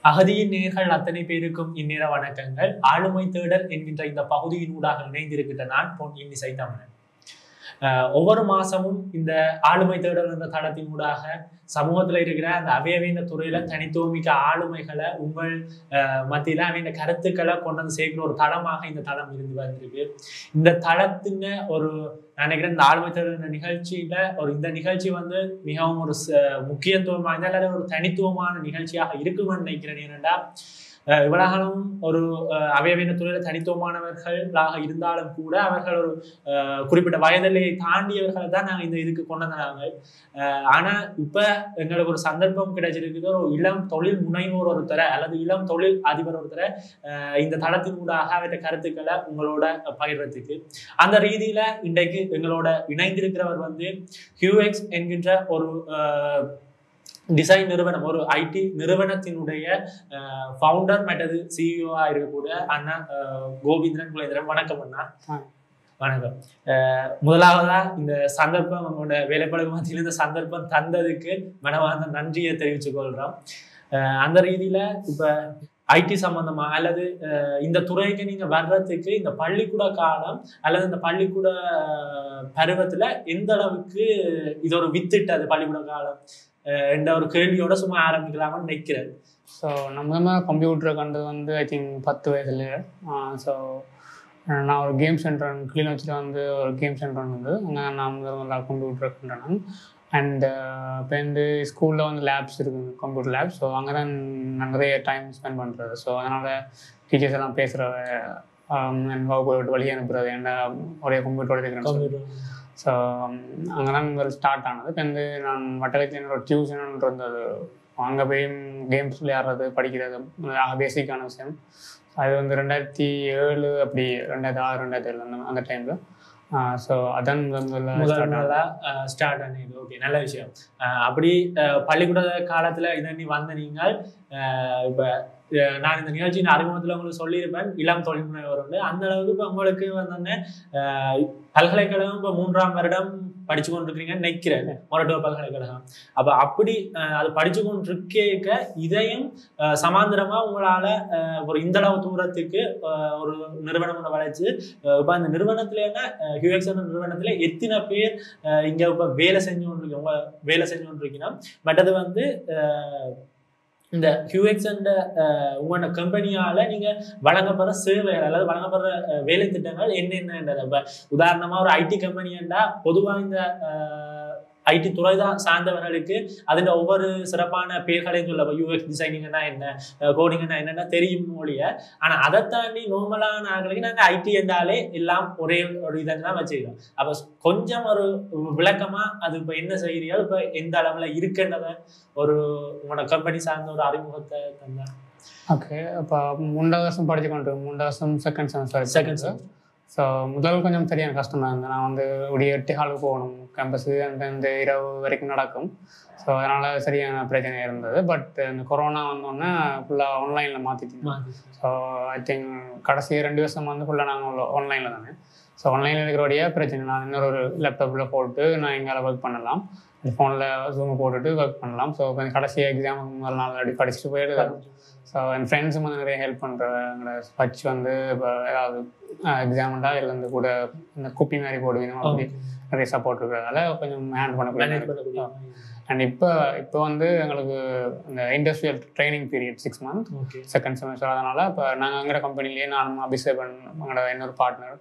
அகதியின் நேர்கள் அத்தனை பேருக்கும் இந்நேர வணக்கங்கள் ஆளுமை தேடல் என்கின்ற இந்த பகுதியினூடாக இணைந்திருக்கின்ற நான் பொன் இன்னிசை தமிழன் அஹ் ஒவ்வொரு மாசமும் இந்த ஆளுமை தேடல் என்ற தளத்தினூடாக சமூகத்துல இருக்கிற அந்த அவையவைந்த துறையில தனித்துவமிக்க ஆளுமைகளை உங்கள் அஹ், மத்தியில அவைந்த கருத்துக்களை கொண்டு வந்து சேர்க்கிற ஒரு தளமாக இந்த தளம் இருந்து வந்திருக்கு இந்த தளத்தின் ஒரு நான் நினைக்கிறேன் இந்த ஆளுமை தேடல் என்ற நிகழ்ச்சியில ஒரு இந்த நிகழ்ச்சி வந்து மிகவும் ஒரு ச- முக்கியத்துவம் வாய்ந்த அல்லது ஒரு தனித்துவமான நிகழ்ச்சியாக இருக்கும்னு நினைக்கிறேன் ஏனென்றா அஹ் இவ்வளவு காலம் ஒரு அஹ், அவையவைந்த துறையில தனித்துவமானவர்களாக இருந்தாலும் கூட அவர்கள் ஒரு அஹ், குறிப்பிட்ட வயதிலையை தாண்டியவர்களை தான் நாங்கள் இந்த இதுக்கு கொண்டு வந்தாங்க அஹ், ஆனா இப்ப எங்களுக்கு ஒரு சந்தர்ப்பம் கிடைச்சிருக்குது ஒரு இளம் தொழில் முனைவோர் ஒருத்தரை அல்லது இளம் தொழில் அதிபர் ஒருத்தரை அஹ், இந்த தளத்தின் ஊடாக அவற்றை கருத்துக்களை உங்களோட பகிர்றதுக்கு அந்த ரீதியில இன்றைக்கு எங்களோட இணைந்திருக்கிறவர் வந்து ஹியூஎக்ஸ் என்கின்ற ஒரு அஹ், டிசைன் நிறுவனம் ஒரு ஐடி நிறுவனத்தினுடைய ஃபவுண்டர் மற்றது சிஇஓவா இருக்கக்கூடிய அண்ணா அஹ், கோவிந்தன் குலேந்திரன் வணக்கம் அண்ணா ஆ. வணக்கம் அஹ், முதலாவதா இந்த சந்தர்ப்பம் உங்களோட வேலைப்பழகு மத்தியில் இந்த சந்தர்ப்பம் தந்ததுக்கு மனமார்ந்த நன்றியை தெரிவித்துக் கொள்றோம் அஹ், அந்த ரீதியில இப்ப ஐடி சம்பந்தமா அல்லது அஹ், இந்த துறைக்கு நீங்க வர்றதுக்கு இந்த பள்ளிக்கூட காலம் அல்லது இந்த பள்ளிக்கூட அஹ், பருவத்துல எந்த அளவுக்கு இது ஒரு வித்திட்டது பள்ளிக்கூட காலம் அஹ், என்ற ஒரு கேள்வியோட சும்மா ஆரம்பிக்கலாம்னு நினைக்கிறேன் ஸோ நம்ம தான் கம்ப்யூட்டரை கண்டது வந்து ஐ திங்க் பத்து வயசுல ஸோ நான் ஒரு கேம் சென்டர் கிளிநொச்சியில் வந்து ஒரு கேம் சென்டர் வந்து அங்கே நான் முதல் முதல்ல கம்ப்யூட்டரை கண்டேன் அண்ட் இப்போ வந்து ஸ்கூலில் வந்து லேப்ஸ் இருக்குது கம்ப்யூட்டர் லேப் ஸோ அங்கே தான் நான் நிறைய டைம் ஸ்பெண்ட் பண்ணுறது ஸோ அதனால் டீச்சர்ஸ் எல்லாம் பேசுகிற வகுப்பு வழி அனுப்புறது என்ன ஒரே கம்ப்யூட்டரோட இருக்கிறேன் ஸோ அங்கே தான் முதல் ஸ்டார்ட் ஆனது இப்போ வந்து நான் வட்டலத்தில் என்னோட டியூஷன் இருந்தது அங்கே போய் கேம்ஸ் விளையாடுறது படிக்கிறது பேசிக்கான விஷயம் அது வந்து ரெண்டாயிரத்தி ஏழு அப்படி ரெண்டாயிரத்தி ஆறு ரெண்டாயிரத்தி ஏழு அந்த அந்த டைமில் ஸோ அதான் முதல் முதல்ல முதல் start ஆனது. முதலா ஸ்டார்ட் ஆனது ஓகே நல்ல விஷயம் அஹ், அப்படி அஹ், பள்ளிக்கூட காலத்துல இதை நீ வந்த நீங்கள் அஹ், இப்ப அஹ், நான் இந்த நிகழ்ச்சியின் அறிமுகத்துல உங்களுக்கு சொல்லியிருப்பேன் இளம் தொழில் முனைவர் உண்டு அந்த அளவுக்கு இப்ப உங்களுக்கு வந்து பல்கலைக்கழகம் இப்ப மூன்றாம் வருடம் படிச்சு கொண்டிருக்கிறீங்கன்னு நினைக்கிறேன் மொரட்டுவ பல்கலைக்கழகம் அப்ப அப்படி அஹ், அது படிச்சு கொண்டிருக்க இதையும் அஹ், சமாந்தரமா உங்களால அஹ், ஒரு இந்த அளவு தூரத்துக்கு அஹ், ஒரு நிறுவனம் ஒண்ணு வளைச்சு அஹ், இப்ப அந்த நிறுவனத்துல என்ன ஹியூஎக்ஸ் நிறுவனத்துல எத்தனை பேர் அஹ், இங்க இப்ப வேலை செஞ்சு கொண்டிருக்கீங்க உங்க வேலை செஞ்சு கொண்டிருக்கீங்கன்னா பட் அது வந்து அஹ், இந்த ஹியூஎக்ஸ் உங்களோட கம்பெனியால நீங்க வழங்கப்படுற சேவைகள் அல்லது வழங்கப்படுற அஹ், வேலை திட்டங்கள் என்னென்னன்றது இப்ப உதாரணமா ஒரு ஐடி கம்பெனின்னா பொதுவா இந்த ஐடி துறை தான் சார்ந்தவர்களுக்கு அதில் ஒவ்வொரு சிறப்பான பேர்களையும் சொல்ல யூஎக்ஸ் டிசைனிங்னா என்ன கோடிங்னா என்னன்னா தெரியும் மொழிய ஆனா அதை தாண்டி நார்மலான ஆட்களுக்கு நாங்க ஐடி என்றாலே எல்லாம் ஒரே ஒரு இதை தான் வச்சுக்கிறோம் அப்ப கொஞ்சம் ஒரு விளக்கமா அது இப்ப என்ன செய்கிறீர்கள் இப்ப எந்த அளவுல இருக்குன்றத ஒரு உங்களோட கம்பெனி சார்ந்த ஒரு அறிமுகத்தை தந்தா ஓகே இப்போ மூன்றாவது வருஷம் படிச்சு கொண்டு மூன்றாவது வருஷம் செகண்ட் செமஸ்டர் செகண்ட் ஸோ முதல் கொஞ்சம் சரியான கஷ்டமாக இருந்தது நான் வந்து ஒரு எட்டு ஹாலுக்கு போகணும் கேம்பஸு அந்த இந்த இரவு வரைக்கும் நடக்கும் ஸோ அதனால் சரியான பிரச்சனை இருந்தது பட் இந்த கொரோனா வந்தோடனே ஃபுல்லாக ஆன்லைனில் மாற்றிட்டோம் ஸோ ஐ திங்க் கடைசி ரெண்டு வருஷம் வந்து ஃபுல்லாக நாங்கள் ஆன்லைனில் தானே ஸோ ஆன்லைனில் இருக்கிறோடைய பிரச்சனை நான் இன்னொரு ஒரு லேப்டாப்பில் போட்டு நான் எங்களால் ஒர்க் பண்ணலாம் ஃபோனில் ஜூம் போட்டுட்டு ஒர்க் பண்ணலாம் ஸோ கொஞ்சம் கடைசி எக்ஸாமுக்கு முதல் நாள் அப்படி படிச்சுட்டு போயிட்டு ஸோ என் ஃப்ரெண்ட்ஸும் வந்து நிறைய ஹெல்ப் பண்ணுறாங்க ஸ்பச் வந்து இப்போ ஏதாவது எக்ஸாம்டா இல்லை இந்த கூட இந்த குப்பி மாதிரி போடுவீங்க அப்படி நிறைய சப்போர்ட் இருக்கிறதால கொஞ்சம் ஹேண்ட் பண்ணக்கூடிய அண்ட் இப்போ இப்போ வந்து எங்களுக்கு இந்த industrial training period six month okay second semester அதனால் இப்போ நாங்கள் எங்களோட கம்பெனிலேயே நானும் அபிஷேகன் எங்களோட இன்னொரு பார்ட்னர்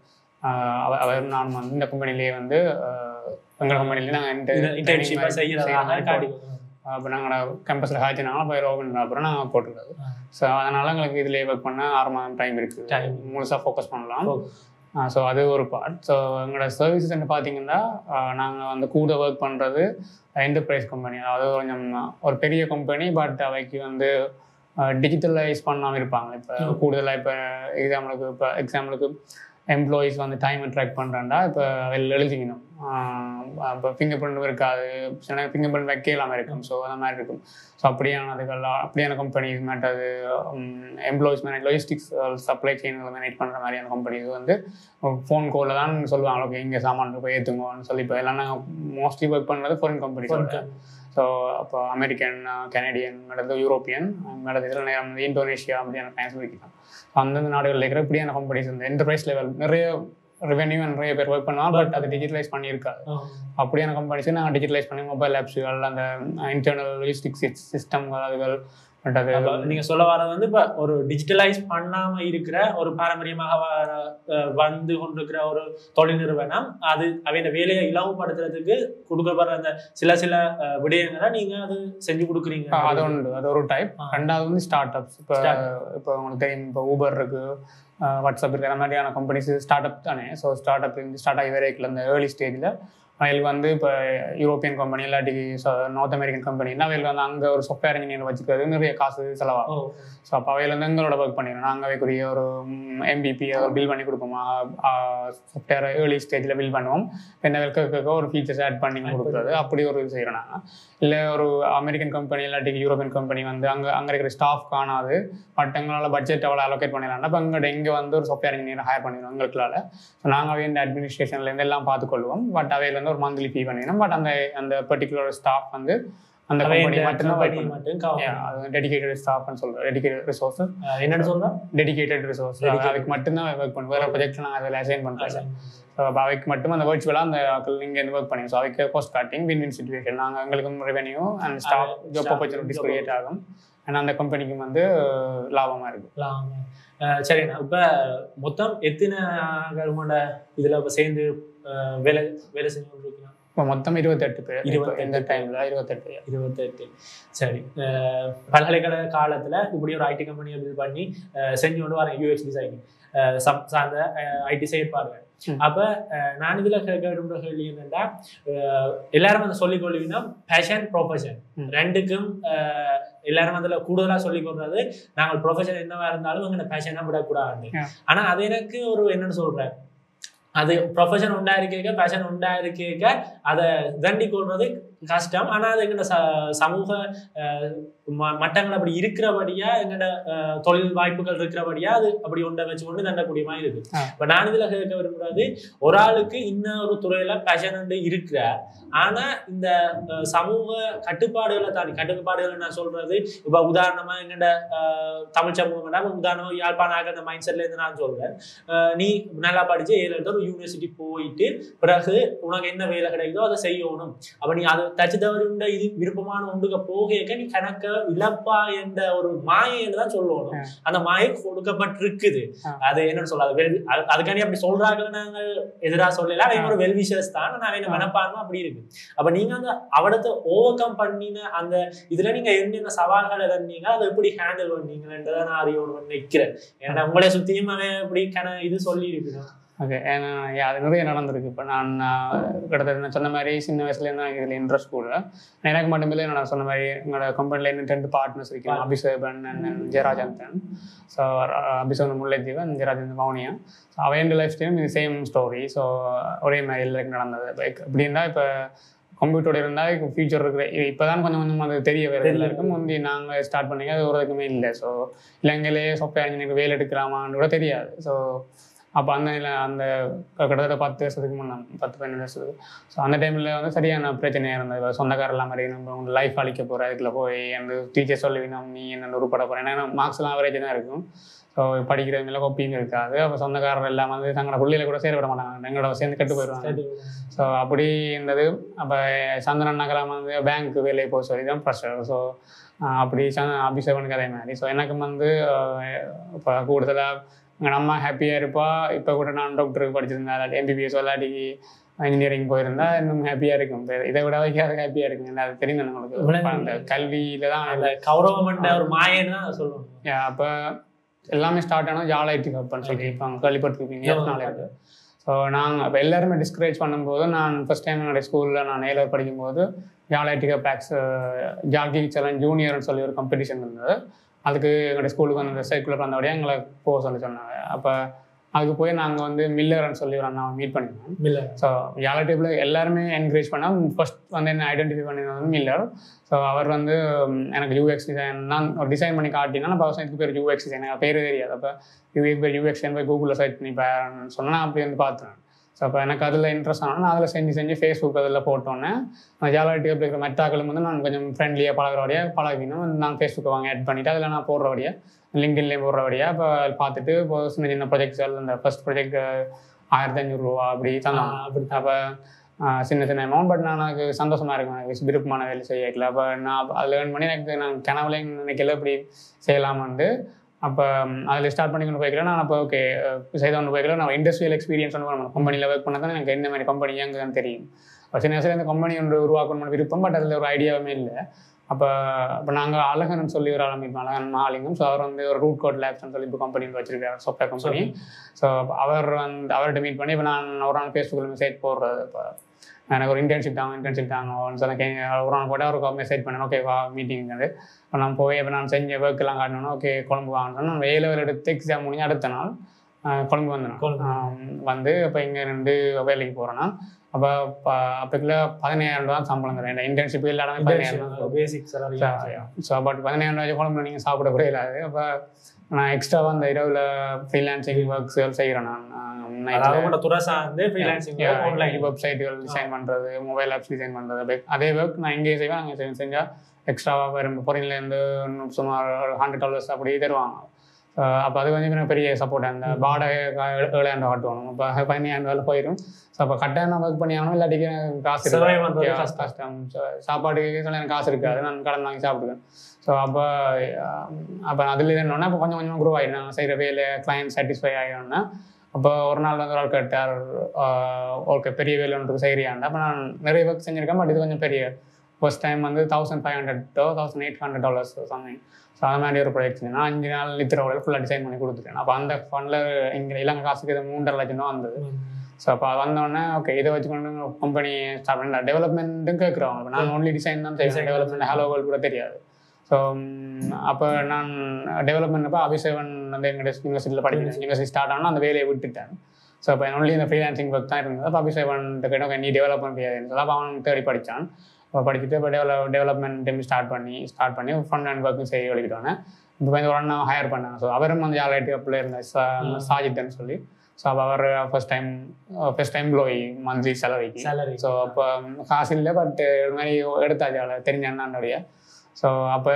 அவர் நான் வந்து இந்த கம்பெனிலேயே வந்து ஆஹ், எங்கள் கம்பெனிலேயே நாங்கள் இன்டர்ன்ஷிப் செய்யறதாக காட்டி அப்போ நாங்கள் கேம்பஸில் ஹாச்சினாலும் அப்போ ரோகன் அப்புறம் நாங்கள் போட்டிருக்காது ஆ. ஸோ அதனால் எங்களுக்கு இதிலே ஒர்க் பண்ண ஆறு மாதம் டைம் இருக்குது Time. முழுசாக ஃபோக்கஸ் பண்ணலாம் Focus. ஸோ அது ஒரு பார்ட் ஸோ எங்களோட சர்வீசஸ் என்ன பார்த்தீங்கன்னா நாங்கள் வந்து கூட ஒர்க் பண்ணுறது என்டர்பிரைஸ் கம்பெனி அதாவது கொஞ்சம் ஒரு பெரிய கம்பெனி பட் அவைக்கு வந்து டிஜிட்டலைஸ் பண்ணாமல் இருப்பாங்க இப்போ Okay. கூடுதலாக இப்போ எக்ஸாம்பிளுக்கு இப்போ எக்ஸாம்பிளுக்கு எம்ப்ளாயீஸ் வந்து டைமை ட்ராக் பண்ணுறாண்டா இப்போ வெளில எழுதிக்கணும் இப்போ ஃபிங்கர் பிரிண்ட் இருக்காது சில ஃபிங்கர் பிரிண்ட் வைக்க இல்லாமல் இருக்கும் ஸோ அந்த மாதிரி இருக்கும் ஸோ அப்படியானதுக்கெல்லாம் அப்படியான கம்பெனிஸ் மேட்டது எம்ப்ளாயிஸ் மேனேஜ் லாஜிஸ்டிக்ஸ் சப்ளை செயின்களை மேனேஜ் பண்ணுற மாதிரியான கம்பெனிஸ் வந்து ஃபோன் காலில் தான் சொல்லுவாங்க ஓகே இங்கே சாமான் போய் ஏற்றுங்கன்னு சொல்லி இப்போ எல்லாம் நாங்கள் மோஸ்ட்லி ஒர்க் பண்ணுறது ஃபாரின் கம்பெனிஸ் ஸோ ஸோ அப்போ அமெரிக்கன் கனடியன் மேடது யூரோப்பியன் மேடது இதில் வந்து இந்தோனேஷியா அப்படியான கிளைண்ட்ஸ் வைக்கலாம் அந்தந்த நாடுகளில் இருக்கிற இப்படியான கம்பெனிஸ் இந்த என்டர்பிரைஸ் லெவல் நிறைய ரெவென்யூ நிறைய பேர் ஒர்க் பண்ணுவாங்க பட் அது டிஜிட்டலைஸ் பண்ணியிருக்காது அப்படியான கம்பெனிஸை நாங்கள் டிஜிட்டலைஸ் பண்ணி மொபைல் ஆப்ஸுகள் அந்த இன்டர்னல் லாஜிஸ்டிக் சிஸ்டம் அதுகள் பட் அது அப்ப நீங்க சொல்ல வர்றது வந்து இப்ப ஒரு டிஜிட்டலைஸ் பண்ணாம இருக்கிற ஒரு பாரம்பரியமாக வர, அஹ், வந்து கொண்டிருக்கிற ஒரு தொழில் நிறுவனம் அது அவையோட வேலையை இலவுபடுத்துறதுக்கு கொடுக்கப்படுற அந்த சில சில அஹ், விடயங்களை நீங்க அது செஞ்சு கொடுக்குறீங்க ஆ, அது உண்டு அது ஒரு டைப் ஆ. ரெண்டாவது வந்து ஸ்டார்ட் அப்ஸ் இப்போ Start இப்போ உங்களுக்கு தெரியும் இப்போ ஊபர் இருக்கு வாட்ஸ்அப் இருக்கு அந்த மாதிரியான கம்பெனிஸ் ஸ்டார்ட் அப் தானே ஸோ ஸ்டார்ட் அப் இந்த ஸ்டார்ட் ஆகி வரைக்கும் அந்த ஏர்லி ஸ்டேஜில் அவங்களுக்கு வந்து இப்போ யூரோப்பியன் கம்பெனி இல்லாட்டி நார்த் அமெரிக்கன் கம்பெனினா அவங்களுக்கு வந்து அங்கே ஒரு சாஃப்ட்வேர் இன்ஜினியர் வச்சுக்கிறது நிறைய காசு செலவாகும் ஓ, ஸோ அப்போ அவையில வந்து எங்களோட ஒர்க் பண்ணிடுறோம் நாங்கள் அவைக்குரிய ஒரு எம்பிபி அதை பில் பண்ணி கொடுப்போம் சாஃப்ட்வேர் ஏர்லி ஸ்டேஜில் பில் பண்ணுவோம் என்ன வெல்க ஒரு ஃபீச்சர்ஸ் ஆட் பண்ணி கொடுக்குறது அப்படி ஒரு இது செய்கிறோம் நாங்கள் இல்லை ஒரு அமெரிக்கன் கம்பெனி இல்லாட்டி யூரோப்பியன் கம்பெனி வந்து அங்கே அங்கே இருக்கிற ஸ்டாஃப் காணாது பட் எங்களால் பட்ஜெட் அவ்வளோ அலோகேட் பண்ணிடலாம் இப்போ எங்கள்கிட்ட இங்கே வந்து ஒரு சாஃப்ட்வேர் இன்ஜினியர் ஹையர் பண்ணிடுவோம் எங்களுக்குள்ளால ஸோ நாங்கள் அவை இந்த அட்மினிஸ்ட்ரேஷன்லேருந்து எல்லாம் பார்த்துக்கொள்வோம் பட் அவையில வந்து ஒரு மந்த்லி ஃபீ பண்ணிடணும் பட் அந்த அந்த பர்டிகுலர் ஸ்டாஃப் வந்து அந்த அவை கம்பெனி இந்த மட்டும்தான் company work மட்டும் பண்ணும். cover Yeah, அது டெடிகேட்டட் ஸ்டாஃப்னு சொல்கிறோம் டெடிகேட்டட் ரிசோர்ஸஸ் அஹ், என்னன்னு சொல்றேன் டெடிகேட்டட் ரிசோர்ஸ் Dedicated. அதுக்கு மட்டும்தான் ஒர்க் பண்ணும் வேறு ப்ரொஜெக்ட் நான் அதில் அசைன் பண்ணுறேன் ஸோ அப்போ அவைக்கு மட்டும் அந்த வர்ச்சுவலாக அந்த ஆக்கள் இங்கே இருந்து ஒர்க் பண்ணி ஸோ அவைக்கு cost cutting win win situation நாங்கள் எங்களுக்கும் revenue and staff job staff, opportunities job create ஆகும் அண்ட் அந்த கம்பெனிக்கும் வந்து லாபமாக இருக்கும் லாம். அஹ், சரிண்ணா இப்ப மொத்தம் எத்தனை கவர்மெண்ட் இதுல இப்ப சேர்ந்து அஹ், வேலை வேலை செஞ்சு கொண்டிருக்கீங்க இப்போ மொத்தம் இருபத்தெட்டு பேர் இப்போ 28 இந்த டைமில் இருபத்தெட்டு பேர் இருபத்தெட்டு சரி அஹ் பல்கலைக்கழக காலத்துல இப்படி ஒரு ஐடி கம்பெனியை பில் பண்ணி அஹ் செஞ்சு கொண்டு வரேன் யூஎக்ஸ் டிசைனிங் சார்ந்த ஐடி செயற்பாடுகள் ம். அப்ப அஹ் நான் இதுல கேட்க விரும்புற கேள்வி என்னன்னா அஹ் எல்லாரும் வந்து சொல்லிக் கொள்வீங்கன்னா பேஷன் ப்ரொஃபஷன் ம். ரெண்டுக்கும் அஹ் எல்லாரும் அதுல கூடுதலா சொல்லிக் கொள்றது நாங்கள் ப்ரொஃபஷன் என்னவா இருந்தாலும் எங்க பேஷனா விடக்கூடாது Yeah. ஆனா அது எனக்கு ஒரு என்னன்னு சொல்றேன் அது ப்ரொஃபஷன் உண்டா இருக்க பேஷன் உண்டா இருக்க அதை தண்டி கொள்றது கஷ்டம் ஆனா அது எங்கட ச- சமூக அஹ், ம- மட்டங்கள் அப்படி இருக்கிறபடியா எங்கட அஹ், தொழில் வாய்ப்புகள் இருக்கிறபடியா அது அப்படி ஒன்றை வச்சு கொண்டு தண்டக்கூடிய மாதிரி இருக்கு ஆ. இப்ப நான் இதுல கேட்க விரும்புறது ஒரு ஆளுக்கு இன்னொரு துறையில பேஷன் இருக்கிற ஆனா இந்த அஹ், சமூக கட்டுப்பாடுகளை தாண்டி கட்டுப்பாடுகளை நான் சொல்றது இப்ப உதாரணமா எங்கட அஹ், தமிழ் சமூகம் உதாரணமா யாழ்ப்பாண அந்த மைண்ட் செட்ல இருந்து நான் சொல்றேன் அஹ், நீ நல்லா படிச்சு ஏழு ஒரு யூனிவர்சிட்டி போயிட்டு பிறகு உனக்கு என்ன வேலை கிடைக்குதோ அதை செய்யணும் அப்ப நீ அதை தச்சு தவறுண்ட இது விருப்பமான ஒன்றுக போக நீ கணக்க இழப்பா என்ற ஒரு மாயைன்னு தான் சொல்லணும் ஆ. அந்த மாயை கொடுக்கப்பட்டிருக்குது ஆ. அது என்னன்னு சொல்ல அது well- அது- அதுக்காண்டி அப்படி சொல்றாங்க நாங்கள் எதிராக சொல்லல அவங்க ஒரு வெல் விஷஸ் தான் நான் என்ன ஆ. மனப்பான்மை அப்படி இருக்கு அப்ப நீங்க அந்த அவடத்தை ஓவர் கம் பண்ணின அந்த இதுல நீங்க என்னென்ன சவால்களை தந்தீங்க அதை எப்படி ஹேண்டில் பண்ணீங்கன்றதை நான் அறியணும் நினைக்கிறேன் ஏன்னா உங்களை சுத்தியும் அவன் இப்படி கன இது சொல்லி இருக்கணும் ஓகே ஏன்னா yeah, அது நிறைய நடந்திருக்கு இப்போ நான் நான் கிட்டத்தட்ட நான் சொன்ன மாதிரி சின்ன வயசுலேருந்து நான் இதில் இன்ட்ரெஸ்ட் கூட எனக்கு மட்டும் இல்லை நான் சொன்ன மாதிரி எங்களோட கம்பெனியில் இன்னும் ரெண்டு பார்ட்னர்ஸ் இருக்கோம் அபிஷேகன் அண்ட் ஜெயராஜந்தன் ஸோ அபிஷேகன் முல்லைத்தீவன் ஜெயராஜந்தன் வவுனியா ஸோ அவன் லைஃப் ஸ்டைலும் இது சேம் ஸ்டோரி ஸோ ஒரே மாதிரி எல்லாருக்கும் நடந்தது லைக் எப்படின்னா இப்போ கம்ப்யூட்டரோட இருந்தால் இப்போ ஃபியூச்சர் இருக்கிற இப்போ தான் கொஞ்சம் கொஞ்சம் அது தெரிய வேறு தெரிய எல்லாருக்கும் முந்தி நாங்கள் ஸ்டார்ட் பண்ணீங்க அது ஒரு இதுக்குமே இல்லை ஸோ இலங்கையிலேயே சாஃப்ட்வேர் இன்ஜினியருக்கு வேலை எடுக்கலாமான்னு கூட தெரியாது ஸோ அப்போ அந்த நிலை அந்த கிட்டத்தட்ட பத்து வருஷத்துக்கு முன்னே பத்து பன்னெண்டு வருஷத்துக்கு ஸோ அந்த டைமில் வந்து சரியான பிரச்சனையாக இருந்தது இப்ப சொந்தக்காரர் எல்லாம் மாதிரி நம்ம உங்க லைஃப் அழிக்க போகிற இதுக்குள்ள போய் அந்த டீச்சர் சொல்லுவீங்க நீ என்ன உருப்பட போகிற ஏன்னா மார்க்ஸ்லாம் அவரேஜ் தான் இருக்கும் ஸோ படிக்கிறது மேலே கொப்பியும் இருக்காது அப்போ சொந்தக்காரர் எல்லாம் வந்து தங்களோட பிள்ளையில கூட சேர விட மாட்டாங்க எங்களோட சேர்ந்து கெட்டு போயிடுவாங்க ஸோ அப்படி இருந்தது அப்போ சந்திரன் நகரம் வந்து பேங்க் வேலையை போக சொல்லி தான் ப்ரெஷர் ஸோ அப்படி சந்த அபிஷேகனுக்கு அதே மாதிரி ஸோ எனக்கு வந்து இப்போ கூடுதலாக எங்கள் அம்மா ஹாப்பியாக இருப்பா இப்போ கூட நான் டாக்டருக்கு படிச்சிருந்தேன் இல்லாட்டி எம்பிபிஎஸ் இல்லாட்டி இன்ஜினியரிங் போயிருந்தா இன்னும் ஹாப்பியாக இருக்கும் இப்ப இதை விட வைக்காத ஹாப்பியாக இருக்கும் ஏன்னா அது தெரியும் உங்களுக்கு விளங்குது. அந்த கல்வியில தான் அந்த கௌரவம்ன்ற ஒரு மாயன்னு தான் சொல்லுவாங்க அப்போ எல்லாமே ஸ்டார்ட் ஆனால் ஜால் ஐடி கப்பன்னு சொல்லி இப்போ அவங்க கேள்விப்பட்டிருப்பீங்க ஆமா. நாள் இருக்கு ஸோ நாங்கள் அப்போ எல்லாருமே டிஸ்கரேஜ் பண்ணும்போது நான் ஃபஸ்ட் டைம் என்னுடைய ஸ்கூலில் நான் ஏழர் படிக்கும்போது ஜால் ஐடி கப் பேக்ஸ் ஜால்கி சலன் ஜூனியர்னு சொல்லி ஒரு காம்படிஷன் இருந்தது அதுக்கு எங்களுடைய ஸ்கூலுக்கு வந்து சர்க்குலர் வந்தபடியே எங்களை போக சொல்லி சொன்னாங்க அப்போ அதுக்கு போய் நாங்கள் வந்து மில்லர்னு சொல்லி ஒரு அண்ணா மீட் பண்ணியிருந்தோம் இல்ல ஸோ யாழ் டேபிள் எல்லாருமே என்கரேஜ் பண்ணால் ஃபர்ஸ்ட் வந்து என்ன ஐடென்டிஃபை பண்ணது வந்து மில்லர் ஸோ அவர் வந்து ம், எனக்கு யூஎக்ஸ் டிசைன் நான் ஒரு டிசைன் பண்ணி காட்டினா நான் பர்சனுக்கு பேர் யூஎக்ஸ் டிசைன் எனக்கு பேர் தெரியாது அப்போ யூஎக் பேர் யூஎக்ஸ் போய் கூகுளில் சர்ச் பண்ணி பாருன்னு சொன்னா நான் அப்படி வந்து பார்த்தேன் ஸோ அப்போ எனக்கு அதில் இன்ட்ரெஸ்ட் ஆனால் நான் அதில் செஞ்சு செஞ்சு ஃபேஸ்புக் அதில் போட்டோன்னே அந்த ஜாலிட்டி அப்படி இருக்கிற மெட்டாக்களும் வந்து நான் கொஞ்சம் ஃப்ரெண்ட்லியாக பழகிறபடியாக பழகினோம் நான் ஃபேஸ்புக்கை வாங்க ஆட் பண்ணிவிட்டு அதில் நான் போடுறபடியாக லிங்க்டின்லேயும் போடுறபடியாக இப்போ பார்த்துட்டு இப்போ சின்ன சின்ன ப்ரொஜெக்ட்ஸ் அந்த ஃபர்ஸ்ட் ப்ரொஜெக்ட் ஆயிரத்தி அஞ்சூறுரூவா அப்படி தந்தாங்க அப்படி அப்போ சின்ன சின்ன அமௌண்ட் பட் நான் எனக்கு சந்தோஷமா இருக்கும் எனக்கு விருப்பமான வேலை செய்யல அப்போ நான் அதில் ஏர்ன் பண்ணி எனக்கு நான் கனவுல நினைக்கல இப்படி செய்யலாமான்னு அப்போ அதில் ஸ்டார்ட் பண்ணி கொண்டு போய்க்கல நான் அப்போ ஓகே செய்த கொண்டு போய்க்கல நான் இண்டஸ்ட்ரியல் எக்ஸ்பீரியன்ஸ் ஒன்று பண்ணணும் கம்பெனியில் ஒர்க் பண்ண தான் எனக்கு என்ன மாதிரி கம்பெனி எங்கன்னு தெரியும் அப்போ சின்ன வயசுல இந்த கம்பெனி ஒன்று உருவாக்கணும்னு விருப்பம் பட் அதில் ஒரு ஐடியாவுமே இல்லை அப்போ இப்போ நாங்கள் அழகன் சொல்லி ஒரு ஆரம்பிப்போம் அழகன் மகாலிங்கம் ஸோ அவர் வந்து ஒரு ரூட் கோட் லேப்ஸ்னு சொல்லி இப்போ கம்பெனி வச்சிருக்காரு சாஃப்ட்வேர் கம்பெனி ஸோ அவர் வந்து அவர்கிட்ட மீட் பண்ணி இப்போ நான் ஒரு நாள் ஃபேஸ்புக்கில் மெசேஜ் போடுறது இப்போ எனக்கு ஒரு இன்டர்ன்ஷிப் தாங்க இன்டர்ன்ஷிப் தாங்க ஒன்று சொன்ன ஒரு நாள் போட்டு அவருக்கு மெசேஜ் பண்ணேன் ஓகே வா மீட்டிங் வந்து இப்போ நான் போய் இப்போ நான் செஞ்ச ஒர்க்கெல்லாம் காட்டணும் ஓகே கொழம்பு வாங்கணும் நான் வேலை வேலை எடுத்து எக்ஸாம் முடிஞ்சு அடுத்த நாள் ஆஹ் கொழம்பு வந்தேன் கொழும்பு. ஆஹ் வந்து அப்போ இங்கே ரெண்டு வேலைக்கு போகிறேன்னா அப்போ அப்போக்குள்ள பதினாயிரம் ரூபா தான் சம்பளம் தரேன் இன்டர்ன்ஷிப் இல்லாமல் பதினாயிரம் ரூபா பேசிக் salary. ஸோ பட் பதினாயிரம் ரூபாய் குழம்பு நீங்கள் சாப்பிட கூட இல்லாது அப்போ நான் எக்ஸ்ட்ராவாக அந்த இரவில் ஃப்ரீலான்சிங் ஒர்க்ஸ் செய்கிறேன் நான் அதாவது உங்களோட துறை சார்ந்து freelancing work online. வெப்சைட்டுகள் டிசைன் பண்ணுறது மொபைல் ஆப்ஸ் டிசைன் பண்ணுறது அதே ஒர்க் நான் இங்கேயே செய்வேன் அங்கே செஞ்சு செஞ்சால் எக்ஸ்ட்ராவாக வரும் பொறியிலேருந்து சுமார் ஹண்ட்ரட் டாலர்ஸ் அப்படி தருவாங்க அப்போ அது வந்து எனக்கு பெரிய சப்போர்ட் அந்த வாடகை ஏழாயிரம் ரூபா கட்டுவாங்க இப்போ பதினாயிரம் ரூபாயில் போயிடும் ஸோ அப்போ கட்டாயம் நான் ஒர்க் பண்ணி ஆகணும் இல்லாட்டிக்கு எனக்கு காசு Survive இருக்காது. பண்றது Yeah, கஷ்டம். கஷ்டம் So, சாப்பாட்டுக்கு சொல்ல எனக்கு காசு இருக்காது நான் கடன் வாங்கி சாப்பிடுவேன் ஸோ அப்போ அப்போ அதில் என்னன்னா அப்போ கொஞ்சம் கொஞ்சமாக க்ரோ ஆகிடும் நான் செய்கிற வேலை கிளைண்ட் சாட்டிஸ்ஃபை ஆகிடும்னா அப்போ ஒரு நாள் வந்து ஒரு ஆள் கேட்டார் ஓகே பெரிய வேலை ஒன்று செய்கிறியாண்டா அப்போ நான் நிறைய ஒர்க் செஞ்சுருக்கேன் பட் இது கொஞ்சம் பெரிய ஃபர்ஸ்ட் டைம் வந்து தௌசண்ட் ஃபைவ் ஹண்ட்ரட்டோ thousand eight hundred dollars something so அது மாதிரி ஒரு ப்ராஜெக்ட் நான் அஞ்சு நாள் நித்திர ஃபுல்லாக டிசைன் பண்ணி கொடுத்துட்டேன் அப்போ அந்த ஃபண்டில் இங்கே இலங்கை காசுக்கு இது மூன்றரை லட்சம் ரூபா வந்தது ஸோ அப்போ வந்தோடனே ஓகே இதை வச்சுக்கொண்டு கம்பெனி ஸ்டார்ட் பண்ணல டெவலப்மெண்ட்டும் கேட்குறோம் இப்போ நான் ஒன்லி டிசைன் தான் செய்வேன் Design. டெவலப்மெண்ட் ஹலோ வேர்ல்டு கூட தெரியாது ஸோ அப்போ நான் டெவலப்மெண்ட் அப்போ அபிசேவன் வந்து எங்கள் யூனிவர்சிட்டியில் படிக்கிறேன் யூனிவர்சிட்டி ஸ்டார்ட் ஆனால் அந்த வேலையை விட்டுட்டேன் ஸோ அப்போ ஒன்லி இந்த ஃப்ரீலான்சிங் ஒர்க் தான் இருந்தது அப்போ அபிசேவன் கேட்டோம் நீ டெவலப் பண்ண முடியாதுன்னு சொல்லி அப்போ அவன் தேடி படித்தான் அப்போ படிச்சுட்டு இப்போ டெவலப் டெவலப்மெண்ட் ஸ்டார்ட் பண்ணி ஸ்டார்ட் பண்ணி ஃப்ரண்ட் அண்ட் ஒர்க்கும் செய்ய வலிக்கிட்டோன்னே இப்போ வந்து ஒரு அண்ணா ஹையர் பண்ணாங்க ஸோ அவரும் வந்து ஆல்ரெடி அப்பில் இருந்தார் சா- சாஜித்னு சொல்லி ஸோ அப்போ அவர் ஃபர்ஸ்ட் டைம் ஃபர்ஸ்ட் டைம் ப்ளோயி மந்த்லி சேலரிக்கு Salary. ஸோ அப்போ காசு இல்லை பட் இது மாதிரி எடுத்தாச்சு அவளை தெரிஞ்ச அண்ணாண்டுடைய ஸோ அப்போ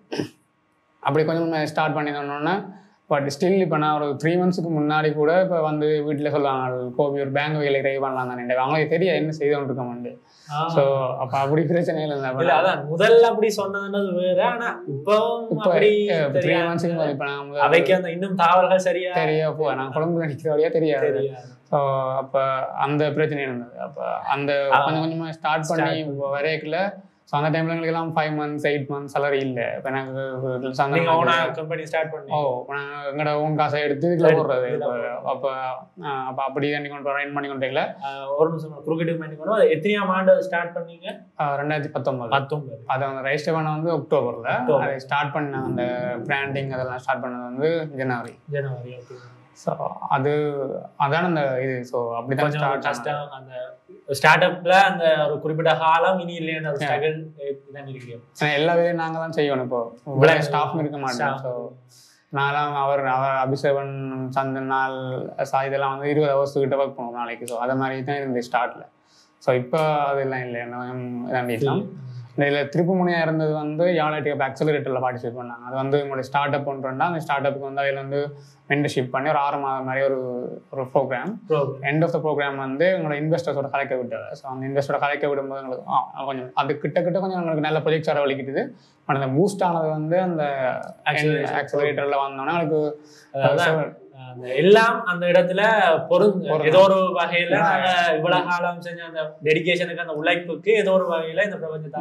அப்படி கொஞ்சம் ஸ்டார்ட் பண்ணினோன்னே பட் ஸ்டில் இப்போ நான் ஒரு த்ரீ மந்த்ஸுக்கு முன்னாடி கூட இப்போ வந்து வீட்டில் சொல்லுவாங்க கோபி ஒரு பேங்க் வேலை ட்ரை பண்ணலாம் தானே அவங்களுக்கு தெரியாது என்ன செய்து கொண்டிருக்கோம்னு ஆ. ஸோ அப்போ அப்படி பிரச்சனை இல்லை இல்ல அதான் முதல்ல அப்படி சொன்னதுன்றது வேற ஆனா இப்பவும் இப்போ அப்படி த்ரீ தெரியாது. மந்த்ஸுக்கு இப்போ நான் முதல்ல அவைக்கு அந்த இன்னும் தகவல்கள் சரியா தெரிய போ நான் குழம்பு நிற்கிற வழியா தெரியாது தெரியாது ஸோ அப்போ அந்த பிரச்சனை இருந்தது அப்போ அந்த ஆ. கொஞ்சம் கொஞ்சமாக ஸ்டார்ட் பண்ணி வரையக்குள்ள ஸோ அந்த டைம்ல எங்களுக்கு எல்லாம் five months eight months salary இல்லை இப்போ எனக்கு நீங்க ஓனா சந்தனம் கம்பெனி ஸ்டார்ட் பண்ணி ஓ நாங்கள் எங்களோட ஓன் காசை எடுத்து இதுல எடுத்து போடுறது இதுல இப்போ அப்போ அப்போ அப்படி தான் கொண்டு ரன் பண்ணி கொண்டு வரல ஆஹ் ஒரு நிமிஷம் குறுக்கிட்டு பண்ணி கொண்டு அது எத்தனையாம் ஆண்டு ஸ்டார்ட் பண்ணீங்க ரெண்டாயிரத்தி பத்தொன்பது பத்தொன்பது அதை வந்து ரெஜிஸ்டர் பண்ண வந்து அக்டோபரில் அக்டோபர். அதை ஸ்டார்ட் பண்ண அந்த பிராண்டிங் அதெல்லாம் ஸ்டார்ட் பண்ணது வந்து ஜனவரி ஜனவரி ஓகே ஸோ அது அதான் அந்த இது ஸோ அப்படி தான் கொஞ்சம் ஸ்டார்ட் கஷ்டம் அந்த ஸ்டார்ட் அப்ல அந்த ஒரு குறிப்பிட்ட காலம் இனி இல்லையான ஒரு ஸ்ட்ரகிள் இதான் இருக்கிறோம் ஏன்னா எல்லா வேலையும் நாங்கள் தான் செய்யணும் இப்போ இவ்வளோ ஸ்டாஃப் இருக்க மாட்டோம் ஸோ நான்லாம் அவர் அவர் அபிஷேகன் சந்தன் நாள் சா இதெல்லாம் வந்து இருபது ஹவர்ஸ் கிட்ட ஒர்க் பண்ணுவோம் நாளைக்கு ஸோ அதை மாதிரி தான் இருந்தது ஸ்டார்ட்டில் ஸோ இப்போ அதெல்லாம் இல்லை இதாண்டிக்கலாம் இதில் திருப்புமுனையாக இருந்தது வந்து யாழ்லாட்டி அப்போ அக்சலரேட்டரில் பார்ட்டிசிபேட் பண்ணாங்க அது வந்து உங்களுடைய ஸ்டார்ட் அப் பண்ணுறோம்னா அந்த ஸ்டார்ட் அப்புக்கு வந்து அதில் வந்து மென்டர்ஷிப் பண்ணி ஒரு ஆறு மாதம் மாதிரி ஒரு ஒரு program end of the program வந்து உங்களோட இன்வெஸ்டர்ஸோட கலைக்க விட்டாரு ஸோ அந்த இன்வெஸ்டரோட கலைக்க விடும்போது உங்களுக்கு ஆ, கொஞ்சம் அது கிட்ட கிட்ட கொஞ்சம் உங்களுக்கு நல்ல ப்ரொஜெக்ட்ஸ் வர வலிக்கிட்டுது பட் அந்த பூஸ்ட் ஆனது வந்து அந்த Acceleration. ஆக்சலரேட்டரில் வந்தோன்னா எனக்கு அதான் அந்த எல்லாம் அந்த இடத்துல பொருந்த பொருந்தும். ஏதோ ஒரு வகையில நாங்க இவ்வளவு காலம் செஞ்ச அந்த டெடிகேஷனுக்கு அந்த உழைப்புக்கு ஏதோ ஒரு வகையில இந்த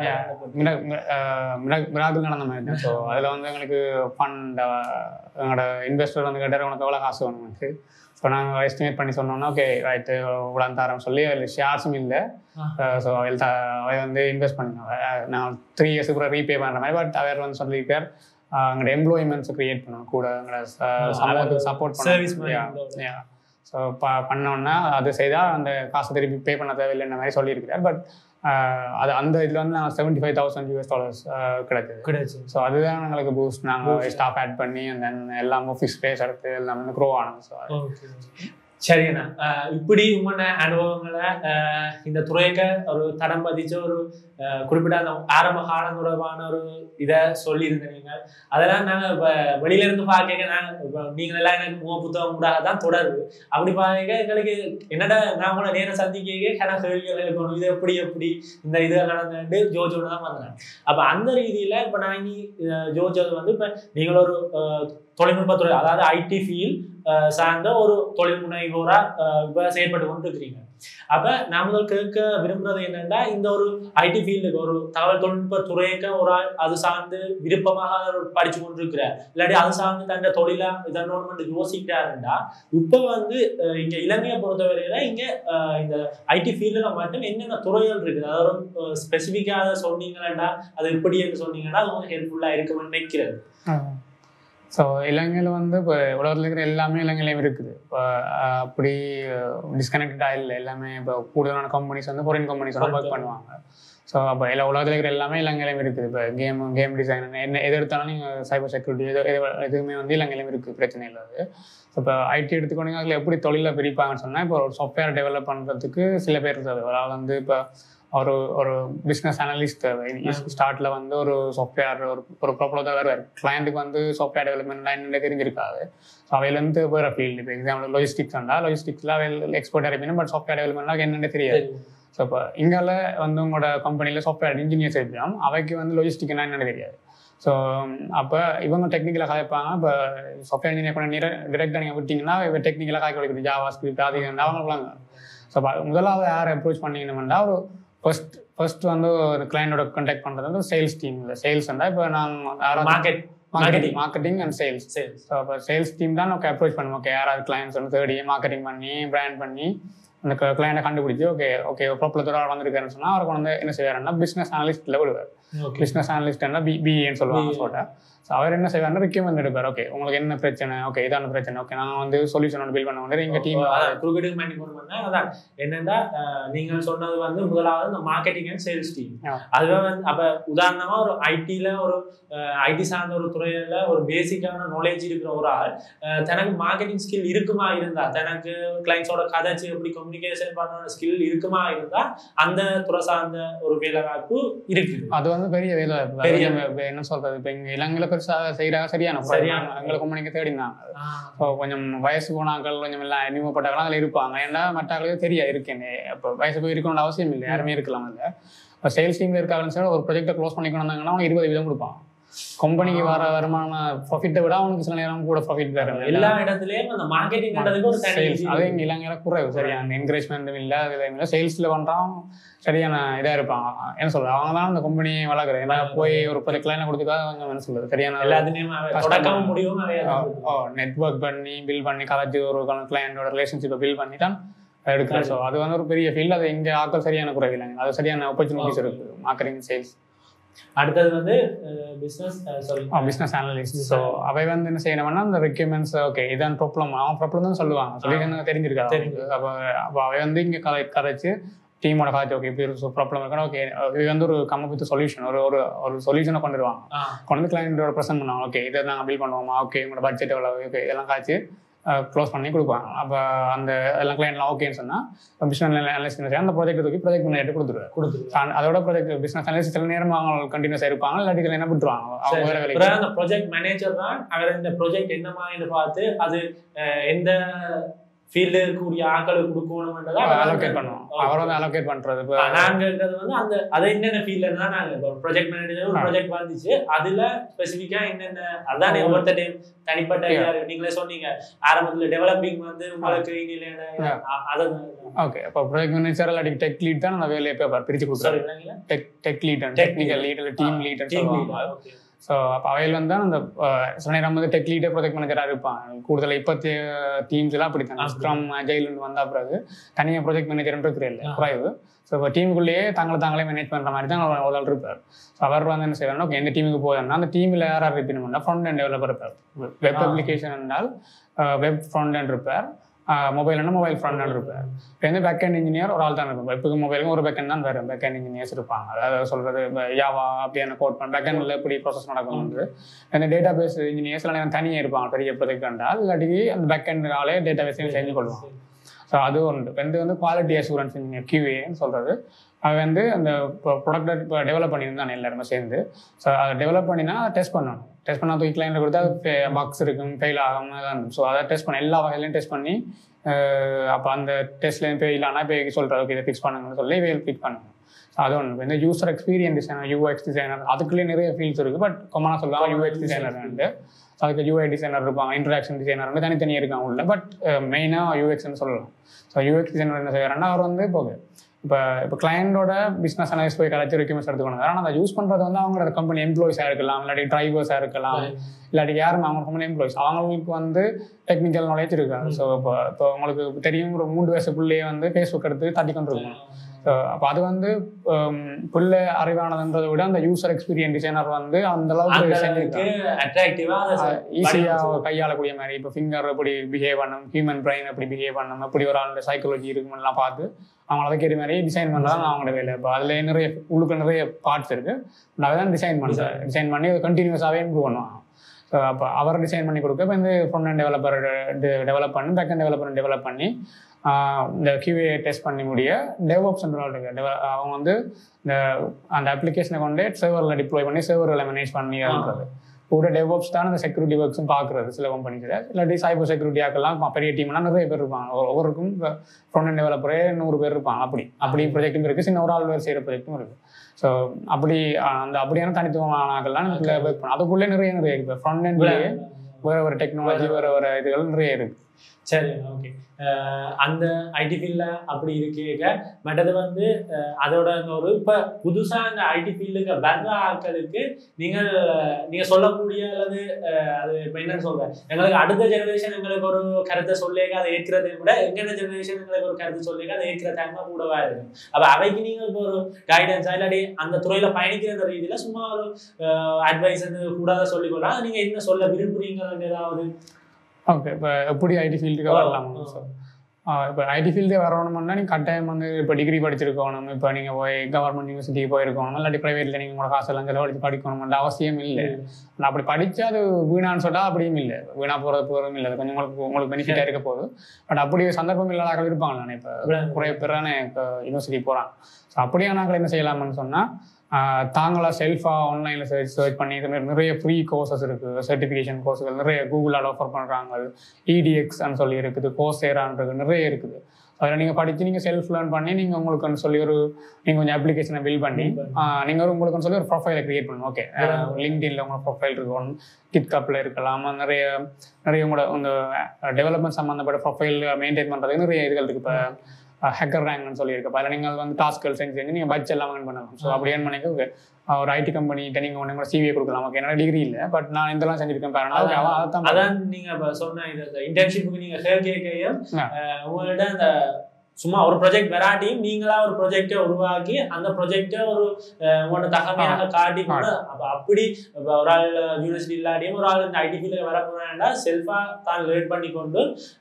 பிரபஞ்சத்தை மிராக்கிள் நடந்த மாதிரி தான் ஸோ அதில் வந்து எங்களுக்கு ஃபண்ட் எங்களோட இன்வெஸ்டர் வந்து கேட்டார் உனக்கு எவ்வளோ காசு வேணும் எனக்கு ஸோ நாங்கள் எஸ்டிமேட் பண்ணி சொன்னோம்னா ஓகே ரைட்டு இவ்வளோ தரோம் சொல்லி அதில் ஷேர்ஸும் இல்லை ஸோ அவள் த அவள் வந்து இன்வெஸ்ட் பண்ணினாங்க நான் த்ரீ இயர்ஸுக்கு கூட ரீபே பண்ணுற மாதிரி பட் அவர் வந்து சொல்லியிருக்கார் ஆஹ் எங்களோட எம்ப்ளாய்மெண்ட்ஸ் கிரியேட் பண்ணணும் கூட எங்களோட ச- சமூகத்துக்கு சப்போர்ட் Service பண்ணணும் ஸோ ப பண்ணோன்னா அது செய்தால் அந்த காசை திருப்பி பே பண்ண தேவையில்லைன்ற மாதிரி சொல்லியிருக்கிறார் பட் அது அந்த இதில் வந்து நான் seventy five thousand US dollars கிடைச்சது கிடைச்சு ஸோ அதுதான் எங்களுக்கு பூஸ்ட் நாங்கள் ஸ்டாஃப் ஆட் பண்ணி அந்த எல்லாம் ஆஃபீஸ் ஸ்பேஸ் எடுத்து எல்லாம் வந்து க்ரோ ஆனது ஸோ ஓகே சரிண்ணா அஹ் இப்படி உங்களோட அனுபவங்களை அஹ் இந்த துறையக்க ஒரு தடம் பதிச்ச ஒரு அஹ் குறிப்பிட்ட அந்த ஆரம்ப காலம் தொடர்பான ஒரு இதை சொல்லியிருந்தீங்க அதெல்லாம் நாங்கள் இப்போ வெளியில இருந்து பார்க்க நாங்கள் இப்போ நீங்கள் எல்லாம் எனக்கு முக புத்தகம் கூட தான் தொடர்பு அப்படி பார்க்க எங்களுக்கு என்னடா நான் உங்களை நேரம் சந்திக்க கன கேள்விகள் இருக்கணும் இது எப்படி எப்படி இந்த இது நடந்துட்டு ஜோஜோட தான் வந்தேன் அப்போ அந்த ரீதியில் இப்போ நான் இனி அஹ் ஜோஜோ வந்து இப்போ நீங்கள் ஒரு அஹ், தொழில்நுட்பத்துறை அதாவது ஐடி ஃபீல்ட் சார்ந்த ஒரு தொழில் முனைவோராக இப்போ செயல்பட்டு கொண்டு இருக்கிறீங்க அப்போ நான் முதல் கேட்க விரும்புறது என்னன்னா இந்த ஒரு ஐடி ஃபீல்டுக்கு ஒரு தகவல் தொழில்நுட்ப துறைக்கு ஒரு ஆள் அது சார்ந்து விருப்பமாக அவர் படிச்சு கொண்டிருக்கிறார் இல்லாட்டி அது சார்ந்து தன்னை தொழிலா இதனோடு யோசிக்கிறாருண்டா இப்போ வந்து அஹ், இங்க இலங்கையை பொறுத்தவரையில இங்க அஹ், இந்த ஐடி ஃபீல்டுல மட்டும் என்னென்ன துறைகள் இருக்குது அதாவது ஸ்பெசிஃபிக்காக சொன்னீங்கன்னா அது எப்படி என்று சொன்னீங்கன்னா அது கொஞ்சம் ஹெல்ப்ஃபுல்லா இருக்கும்னு நினைக்கிறது ஸோ இலங்கையில் வந்து இப்போ உலகத்தில் இருக்கிற எல்லாமே இலங்கையிலையும் இருக்குது இப்போ அஹ், அப்படி டிஸ்கனெக்டடாக இல்லை எல்லாமே இப்போ கூடுதலான கம்பெனிஸ் வந்து ஃபாரின் கம்பெனிஸ் வந்து ஒர்க் பண்ணுவாங்க ஸோ அப்போ எல்லா உலகத்தில் இருக்கிற எல்லாமே இலங்கையிலையும் இருக்குது இப்போ கேம் கேம் டிசைன் என்ன எது எடுத்தாலும் நீங்கள் சைபர் செக்யூரிட்டி எது எது எதுவுமே வந்து இலங்கையிலையும் இருக்குது பிரச்சனை இல்லாது இப்போ ஐடி எடுத்துக்கோங்க அதில் எப்படி தொழிலை பிரிப்பாங்கன்னு சொன்னால் இப்போ ஒரு சாஃப்ட்வேர் டெவலப் பண்ணுறதுக்கு சில பேர் தேவை ஒரு ஆள் வந்து இப்போ ஒரு ஒரு பிஸ்னஸ் அனலிஸ்ட் தேவை ஸ்டார்ட்ல வந்து ஒரு சாஃப்ட்வேர் ஒரு ஒரு ப்ராப்பராக தான் வருவார் கிளையண்ட்டுக்கு வந்து சாஃப்ட்வேர் டெவலப்மெண்ட் என்னென்ன தெரிஞ்சிருக்காது ஸோ அவையிலேருந்து வேறு ஃபீல்டு இப்போ எக்ஸாம்பிள் லாஜிஸ்டிக்ஸ் வந்தால் லாஜிஸ்டிக்ஸில் அவையில் எக்ஸ்போர்ட் இருப்பீங்க பட் சாஃப்ட்வேர் டெவலப்மெண்ட்லாம் என்னென்ன தெரியாது ஸோ இப்போ இங்கால வந்து உங்களோட கம்பெனியில் சாஃப்ட்வேர் இன்ஜினியர்ஸ் இருக்கலாம் அவைக்கு வந்து லாஜிஸ்டிக்னா என்னென்ன தெரியாது ஸோ அப்போ இவங்க டெக்னிக்கலாக காய்ப்பாங்க இப்போ சாஃப்ட்வேர் இன்ஜினியர் பண்ண நீர டிரெக்டாக நீங்கள் விட்டிங்கன்னா இப்போ டெக்னிக்கலாக காய்க்க வைக்கிறது ஜாவா ஸ்கிரிப்ட் அது இது அவங்களுக்குலாம் ஸோ முதலாவது யார் அப்ரோச் பண்ணிக்கணும்னா ஒரு ஃபர்ஸ்ட் ஃபர்ஸ்ட் வந்து ஒரு கிளையண்டோட கான்டாக்ட் பண்ணுறது வந்து சேல்ஸ் டீம் இல்லை சேல்ஸ் இருந்தால் இப்போ நான் market marketing marketing and sales சரி ஸோ அப்போ சேல்ஸ் டீம் தான் ஓகே அப்ரோச் பண்ணுவோம் ஓகே யாராவது கிளைண்ட்ஸ் வந்து தேடி மார்க்கெட்டிங் பண்ணி பிராண்ட் பண்ணி அந்த கிளைண்ட்டை கண்டுபிடிச்சி ஓகே ஓகே ப்ராப்ளத்தோட வந்திருக்காருன்னு சொன்னால் அவருக்கு வந்து என்ன செய்வாருன்னா பிஸ்னஸ் அனலிஸ்ட்டில் விடுவார் ஓகே பிஸ்னஸ் அனலிஸ்ட்னா பி பிஏன்னு சொல்லுவாங்க சொல்லிட்டு ஸோ அவர் என்ன செய்வாருன்னா ரிக்யூமெண்ட் எடுப்பார் ஓகே உங்களுக்கு என்ன பிரச்சனை ஓகே இதான பிரச்சனை ஓகே நான் வந்து சொல்யூஷன் ஒன்று பில் பண்ண வந்து எங்கள் டீம் அதான் குறுக்கிட்டு மேனேஜ்மெண்ட் பண்ண அதான் என்னன்னா அஹ், நீங்கள் சொன்னது வந்து முதலாவது இந்த மார்க்கெட்டிங் அண்ட் சேல்ஸ் டீம் ஆ. அதுவே வந்து அப்ப உதாரணமா ஒரு ஐடில ஒரு ஐடி சார்ந்த ஒரு துறையில ஒரு பேசிக்கான நாலேஜ் இருக்கிற ஒரு ஆள் அஹ், தனக்கு மார்க்கெட்டிங் ஸ்கில் இருக்குமா இருந்தா தனக்கு கிளைண்ட்ஸோட கதைச்சு எப்படி கம்யூனிகேஷன் பண்ண ஸ்கில் இருக்குமா இருந்தா அந்த துறை சார்ந்த ஒரு வேலை வாய்ப்பு இருக்குது அது வந்து பெரிய வேலை வாய்ப்பு. பெரிய அதாவது இப்ப என்ன சொல்றது இப்போ இங்கே இலங்கையில் பெருசாக செய்கிறாங்க சரியான சரியான. எங்களை கம்பெனிக்கு தேடினாங்க ஆஹ், ஸோ கொஞ்சம் வயசு போனாக்கள் கொஞ்சம் எல்லாம் அறிமுகப்பட்டவர்கள் அதில் இருப்பாங்க ஏன்னா மற்றவர்களுக்கு தெரியாது இருக்கேன்னு இப்போ வயசு போய் இருக்கணும்னு அவசியம் இல்லை யாருமே இருக்கலாம் இல்லை இப்போ சேல்ஸ் டீமில் இருக்காங்கன்னு சொல்லி ஒரு ப்ராஜெக்ட்டை க்ளோஸ் பண்ணிக்கணும்னாங்கன்னா அவங்க இருபது வீதம் கொடுப்பாங்க கம்பெனிக்கு வர வருமான ப்ராஃபிட்டை விட அவனுக்கு சில நேரம் கூட ப்ராஃபிட் தரும் எல்லா இடத்துலயும் அந்த மார்க்கெட்டிங்ன்றதுக்கு ஒரு தனி சேல்ஸ் இது அது இங்கே இலங்கையில் குறைவு சரியான என்கரேஜ்மெண்ட்டும் இல்லை அதில் இல்லை சேல்ஸில் பண்ணுறான் சரியான இதாக இருப்பாங்க என்ன சொல்றது அவங்க தான் அந்த கம்பெனியை வளர்க்குறது ஏன்னா போய் ஒரு ப்ராஜெக்ட் லைனை கொடுத்துக்கா கொஞ்சம் என்ன சொல்றது சரியான எல்லாத்துலயும் அவன் தொடக்கமும் முடிவும் அவையா நெட்ஒர்க் பண்ணி பில் பண்ணி கதைச்சு ஒரு கிளையண்டோட ரிலேஷன்ஷிப்பை பில் பண்ணி தான் எடுக்கிறேன் ஸோ அது வந்து ஒரு பெரிய ஃபீல்டு அது இங்கே ஆட்கள் சரியான குறைவு இல்லைங்க அது சரியான ஆப்பர்ச்சுனிட்டிஸ் இருக்கு மார்க்கெட்டிங் சேல்ஸ் அடுத்தது வந்து business sorry business analyst so அவை வந்து என்ன செய்யணும்னா அந்த ரெக்யூமெண்ட்ஸ் ஓகே இதான் ப்ராப்ளம் அவன் ப்ராப்ளம் தான் சொல்லுவாங்க சொல்லி எனக்கு தெரிஞ்சிருக்காது தெரிஞ்சு. அப்போ அப்போ அவை வந்து இங்கே கதை கதைச்சு டீமோட காய்ச்சி ஓகே இப்படி ஒரு ப்ராப்ளம் இருக்கணும் ஓகே இது வந்து ஒரு கம் வித் சொல்யூஷன் ஒரு ஒரு ஒரு சொல்யூஷனை கொண்டு வருவாங்க கொண்டு வந்து கிளைண்டோட ப்ரெசென்ட் பண்ணுவாங்க ஓகே இதை நாங்கள் பில் பண்ணுவோமா ஓகே உங்களோட பட்ஜெட் எவ்வளோ ஓகே இதெல்லாம் காய்ச்சி க்ளோஸ் பண்ணி கொடுப்பாங்க அப்போ அந்த எல்லாம் கிளைண்ட்லாம் ஓகேன்னு சொன்னால் பிஸ்னஸ் அனலிஸ்ட் அந்த ப்ராஜெக்ட் தூக்கி ப்ராஜெக்ட் மேனேஜர் கொடுத்துருவாரு கொடுத்துருங்க So, அதோட ப்ராஜெக்ட் பிஸ்னஸ் அனலிஸ்ட் சில நேரம் அவங்க கண்டினியூஸ் இருப்பாங்க இல்லாட்டி சில நேரம் விட்டுருவாங்க அவங்க வேற வேலைக்கு அப்புறம் அந்த ப்ராஜெக்ட் மேனேஜர் தான் அவர் இந்த ப்ராஜெக்ட் என்னமான்னு பார்த்து அது அஹ், எந்த ஃபீல்டு இருக்கக்கூடிய ஆட்களுக்கு கொடுக்கணும்ன்றதை அலோகேட் பண்ணுவோம் அவர் வந்து அலோகேட் பண்றது இப்போ நாங்க இருக்கிறது வந்து அந்த அது என்னென்ன ஃபீல்ட்ல தான் நாங்க இப்போ ப்ராஜெக்ட் மேனேஜர் ஒரு ஆ. ப்ராஜெக்ட் வந்துச்சு அதுல ஸ்பெசிஃபிக்கா என்னென்ன அதான் ஒவ்வொருத்த டைம் தனிப்பட்ட Yeah. idea, நீங்களே சொன்னீங்க ஆரம்பத்துல டெவலப்பிங் வந்து உங்களுக்கு இனில Yeah. அதை ஓகே அப்போ ப்ராஜெக்ட் மேனேஜர் இல்லாட்டி டெக் லீட் தான் அந்த வேலையை பேப்பர் பிரிச்சு சாரி கொடுக்குறாரு tech tech lead Tech technical lead இல்லை டீம் லீட் டீம் சொல்லுவாங்க ஸோ அப்போ அவையில் வந்து அந்த அஹ், சில நேரம் வந்து டெக் லீடர் ப்ராஜெக்ட் மேனேஜராக இருப்பாங்க கூடுதல் இப்போத்திய டீம்ஸ் எல்லாம் அப்படி தான் அப்படி. ஸ்க்ரம் அஜைல் வந்த பிறகு தனியாக ப்ராஜெக்ட் மேனேஜர் இருக்கிற இல்லை ஆ. குறைவு ஸோ இப்போ டீமுக்குள்ளேயே தாங்களை தாங்களே மேனேஜ் பண்ணுற மாதிரி தான் அவர் ஒரு ஆள் இருப்பார் ஸோ அவர் வந்து என்ன செய்வார்னா ஓகே எந்த டீமுக்கு போகுதுன்னா அந்த டீமில் யார் யார் இருப்பினா ஃப்ரண்ட் அண்ட் டெவலப்பர் இருப்பார் வெப் ஆ. அப்ளிகேஷன் என்றால் வெப் ஃப்ரண்ட் அண்ட் இருப்பார் மொபைல்னா மொபைல் ஃப்ரண்ட் அண்ட் இருப்பார் இப்போ வந்து பேக் அண்ட் இன்ஜினியர் ஒரு ஆள் தான் இருப்பார் வெப்புக்கு மொபைலுக்கும் ஒரு பேக் தான் வேறு பேக் அண்ட் இன்ஜினியர்ஸ் இருப்பாங்க அதாவது சொல்கிறது யாவா அப்படியான கோட் பண்ண பேக் அண்டில் எப்படி ப்ராசஸ் நடக்கணும்னு அந்த டேட்டா பேஸ் இன்ஜினியர்ஸ் எல்லாம் தனியாக இருப்பாங்க பெரிய ப்ராஜெக்ட் என்றால் இல்லாட்டி அந்த பேக் அண்ட் ஆளே டேட்டா பேஸையும் செஞ்சு கொள்வாங்க ஸோ அது ஒன்று வந்து வந்து குவாலிட்டி அசூரன்ஸ் இன்ஜினியர் கியூஏன்னு சொல்கிறது அது வந்து அந்த இப்போ ப்ராடக்ட்டை இப்போ டெவலப் பண்ணியிருந்தாங்க எல்லாருமே சேர்ந்து ஸோ அதை டெவலப் பண்ணினா அதை டெஸ்ட் பண்ணணும் டெஸ்ட் பண்ணால் தூக்கி கிளைண்ட் கொடுத்தா பக்ஸ் இருக்கும் ஃபெயில் ஆகாமல் தான் ஸோ அதை டெஸ்ட் பண்ண எல்லா வகையிலையும் டெஸ்ட் பண்ணி அப்போ அந்த டெஸ்ட்லேயும் ஃபெயில் ஆனால் இப்போ சொல்கிற ஓகே இதை ஃபிக்ஸ் பண்ணுங்கன்னு சொல்லி வேல் ஃபிக்ஸ் பண்ணுங்க ஸோ அது ஒன்று இந்த user experience designer UX designer அதுக்குள்ளேயே நிறைய ஃபீல்ட்ஸ் இருக்குது பட் கொமனாக சொல்லுவாங்க யூஎக்ஸ் டிசைனர் வந்து அதுக்கு யூஐ டிசைனர் இருப்பாங்க இன்ட்ராக்ஷன் டிசைனர் வந்து தனித்தனியாக இருக்காங்க உள்ள பட் மெயினாக யூஎக்ஸ்னு சொல்லலாம் ஸோ யூஎக்ஸ் டிசைனர் என்ன செய்யறாருன்னா அவர் வந்து இப்போ இப்போ இப்போ கிளையண்டோட பிஸ்னஸ் அனலைஸ் போய் கலைச்சி ரெக்யூமெண்ட்ஸ் எடுத்துக்கணும் ஆனால் அதை யூஸ் பண்ணுறது வந்து அவங்களோட கம்பெனி எம்ப்ளாயிஸாக இருக்கலாம் இல்லாட்டி டிரைவர்ஸாக இருக்கலாம் இல்லாட்டி யாரும் அவங்க கம்பெனி எம்ப்ளாயிஸ் அவங்களுக்கு வந்து டெக்னிக்கல் நாலேஜ் இருக்காது ஸோ இப்போ இப்போ உங்களுக்கு தெரியும் ஒரு மூன்று வயசு பிள்ளையே வந்து ஃபேஸ்புக் எடுத்து தட்டி கொண்டு இருக்கணும் ஸோ அப்போ அது வந்து பிள்ளை அறிவானதுன்றதை விட அந்த யூசர் எக்ஸ்பீரியன்ஸ் டிசைனர் வந்து அந்த அளவுக்கு செஞ்சிருக்காங்க அட்ராக்டிவா ஈஸியாக கையாளக்கூடிய மாதிரி இப்போ ஃபிங்கர் எப்படி பிஹேவ் பண்ணணும் ஹியூமன் பிரெயின் எப்படி பிஹேவ் பண்ணணும் எப்படி ஒரு ஆளோட சைக்காலஜி இருக்குமெல்லாம் பார்த்து அவங்க அதுக்கேற்ற மாதிரி டிசைன் பண்ணுறது அவங்களோட வேலை இப்போ அதில் நிறைய உள்ளுக்கு நிறைய பார்ட்ஸ் இருக்குது நான் தான் டிசைன் பண்ணுறேன் டிசைன் பண்ணி கண்டினியூஸாகவே இம்ப்ரூவ் பண்ணுவாங்க ஸோ அப்போ அவர் டிசைன் பண்ணி கொடுக்க இப்போ இந்த ஃப்ரண்ட் அண்ட் டெவலப்பர் டெவலப் பண்ணி பேக் அண்ட் டெவலப்பர் டெவலப் பண்ணி இந்த கியூஏ டெஸ்ட் பண்ணி முடிய டெவலப்ஸ் இருக்கு அவங்க வந்து இந்த அந்த அப்ளிகேஷனை கொண்டு சர்வரில் டிப்ளாய் பண்ணி சர்வரில் மேனேஜ் பண்ணி அதுன்றது கூட டெவலப்ஸ் தான் அந்த செக்யூரிட்டி ஒர்க்ஸும் பார்க்குறது சில கம்பெனிஸில் இல்லாட்டி சைபர் செக்யூரிட்டி ஆக்கெல்லாம் பெரிய டீம்லாம் நிறைய பேர் இருப்பாங்க ஒவ்வொருக்கும் ஃப்ரண்ட் அண்ட் டெவலப்பரே நூறு பேர் இருப்பாங்க அப்படி அப்படி ப்ரொஜெக்ட்டும் இருக்குது சின்ன ஒரு ஆள் வேறு செய்கிற ப்ரொஜெக்ட்டும் இருக்குது ஸோ அப்படி அந்த அப்படியான தனித்துவமான ஆக்கெல்லாம் நமக்கு ஒர்க் பண்ணும் அதுக்குள்ளே நிறைய நிறைய இருக்குது ஃப்ரண்ட் அண்ட்லேயே வேறு ஒரு டெக்னாலஜி வேறு வேறு இதுகள் நிறைய இருக்குது சரி ஓகே அந்த ஐடி ஃபீல்டில் அப்படி இருக்க மற்றது வந்து அதோட ஒரு இப்போ புதுசாக அந்த ஐடி ஃபீல்டுக்கு வர்ற ஆட்களுக்கு நீங்கள் நீங்கள் சொல்லக்கூடிய அல்லது அது இப்போ என்னன்னு சொல்கிறேன் எங்களுக்கு அடுத்த ஜெனரேஷன் எங்களுக்கு ஒரு கருத்தை சொல்லிக்க அதை ஏற்கிறதை விட எங்கென்ன ஜெனரேஷன் எங்களுக்கு ஒரு கருத்தை சொல்லிக்க அதை ஏற்கிற டைம் கூடவா இருக்கும் அப்போ அவைக்கு நீங்கள் இப்போ ஒரு கைடன்ஸா இல்லாட்டி அந்த துறையில் பயணிக்கிற ரீதியில் சும்மா ஒரு அட்வைஸ் கூடாத சொல்லிக்கொள்ளலாம் நீங்கள் என்ன சொல்ல விரும்புறீங்க ஏதாவது ஓகே இப்போ எப்படி ஐடி ஃபீல்டுக்கு வரலாம் சார் இப்போ ஐடி ஃபீல்டே வரணும்னா நீங்கள் கட்டாயம் வந்து இப்போ டிகிரி படிச்சிருக்கணும் இப்போ நீங்கள் போய் கவர்மெண்ட் யூனிவர்சிட்டிக்கு போயிருக்கணும் இல்லாட்டி ப்ரைவேட்டில் நீங்கள் உங்களோட காசெல்லாம் செலவழித்து படிக்கணும்ன்ற அவசியம் இல்லை நான் அப்படி படித்தா அது வீணான்னு சொன்னால் அப்படியும் இல்லை வீணாக போகிறது போகிறதும் இல்லை அது கொஞ்சம் உங்களுக்கு உங்களுக்கு பெனிஃபிட்டாக இருக்க போகுது பட் அப்படி சந்தர்ப்பம் இல்லாத இருப்பாங்க நான் இப்போ குறைய பேர் தானே இப்போ யூனிவர்சிட்டி போகிறான் ஸோ அப்படியானாக்கள் என்ன செய்யலாம்னு சொன்னால் தாங்களாக செல்ஃபாக ஆன்லைனில் சர்ச் சர்ச் பண்ணி இது மாதிரி நிறைய ஃப்ரீ கோர்சஸ் இருக்குது சர்டிஃபிகேஷன் கோர்ஸுகள் நிறைய கூகுளால் ஆஃபர் பண்ணுறாங்க இடிஎக்ஸ்ன்னு சொல்லி இருக்குது கோர்சேரான்றது நிறைய இருக்குது அதில் நீங்கள் படித்து நீங்கள் செல்ஃப் லேர்ன் பண்ணி நீங்கள் உங்களுக்குன்னு சொல்லி ஒரு நீங்கள் கொஞ்சம் அப்ளிகேஷனை பில் பண்ணி நீங்கள் ஒரு உங்களுக்குன்னு சொல்லி ஒரு ப்ரொஃபைலை க்ரியேட் பண்ணணும் ஓகே லிங்க்டின்ல உங்களோட ப்ரொஃபைல் இருக்கும் கிட்கப்பில் இருக்கலாம் நிறைய நிறைய உங்களோட இந்த டெவலப்மெண்ட் சம்மந்தப்பட்ட ப்ரொஃபைல் மெயின்டைன் பண்ணுறதுக்கு நிறைய இதுகள் இருக்குது இப்போ ஹேக்கர் ரேங்க்னு சொல்லியிருக்கு அதில் நீங்கள் வந்து டாஸ்க்கள் செஞ்சு செஞ்சு நீங்கள் பட்ஜெட் எல்லாம் ஏர்ன் பண்ணலாம் ஸோ அப்படி ஏர்ன் பண்ணிக்க ஒரு ஐடி கம்பெனிகிட்ட நீங்கள் ஒன்று கூட சிவியை கொடுக்கலாம் ஓகே என்னோட டிகிரி இல்லை பட் நான் இதெல்லாம் செஞ்சிருக்கேன் பாருங்க அதான் நீங்கள் இப்போ சொன்ன இது இன்டர்ன்ஷிப்புக்கு நீங்கள் கேட்கையும் உங்கள்கிட்ட அந்த சும்மா ஒரு ப்ரொஜெக்ட் வராட்டியும் நீங்களா ஒரு ப்ரொஜெக்டை உருவாக்கி அந்த ப்ரொஜெக்டை ஒரு உங்களோட தகமையாக காட்டி கூட அப்போ அப்படி ஒரு ஆள் யூனிவர்சிட்டி இல்லாட்டியும் ஒரு ஆள் இந்த ஐடி ஃபீல்டில் வர போனாண்டா செல்ஃபாக தான் லேர்ன் பண்ணி கொண்டு